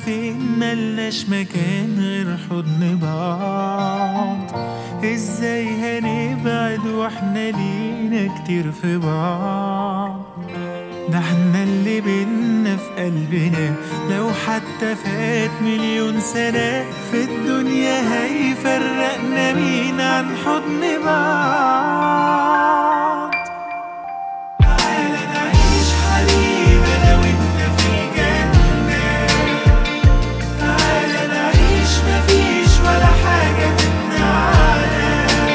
فين ملناش مكان غير حضن بعض ازاي هنبعد واحنا لينا كتير في بعض ده احنا اللي بينا في قلبنا لو حتى فات مليون سنة في الدنيا هيفرقنا مين عن حضن بعض تعالى نعيش حبيب انا وانت في الجنة تعالى نعيش مفيش ولا حاجة تمنعنا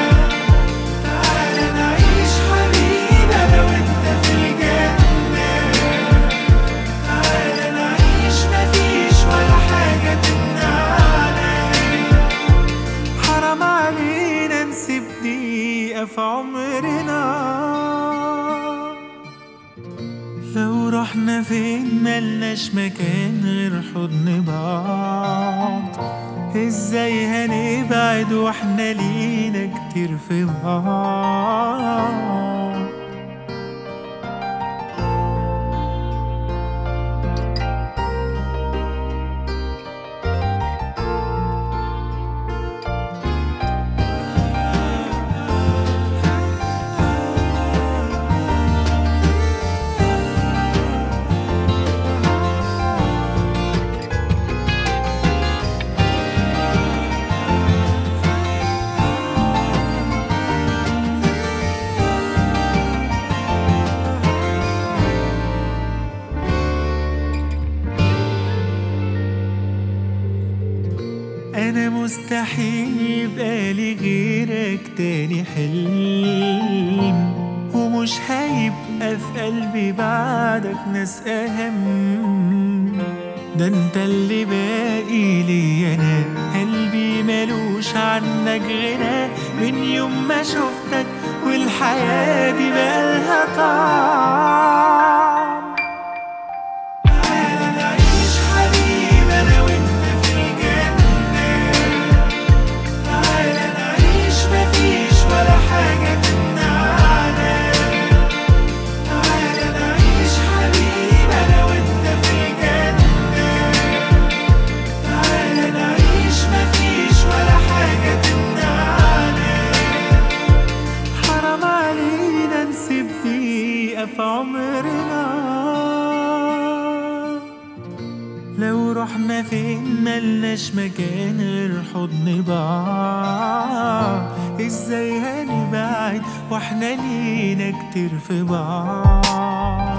تعالى نعيش حبيب انا وانت في الجنة تعالى نعيش مفيش ولا حاجة تمنعنا حرام علينا نسيب دقيقة في عمرنا لو رحنا فين ملناش مكان غير حضن بعض ازاي هنبعد واحنا لينا كتير في بعض انا مستحيل يبقى لي غيرك تاني حلم ومش هيبقى في قلبي بعدك ناس اهم ده انت اللي باقي لي انا قلبي ملوش عنك غنى من يوم ما شفتك والحياة دي بقالها طعم تعالى نعيش حبيب انا وانت في الجنة تعالى نعيش مفيش ولا حاجة تمنعنا تعالى نعيش حبيب انا وانت في الجنة تعالى نعيش مفيش ولا حاجة تمنعنا حرام علينا نسيب دقيقة في عمرنا لو رحنا فين ملناش مكان غير حضن بعض ازاي هنبعد واحنا لينا كتير في بعض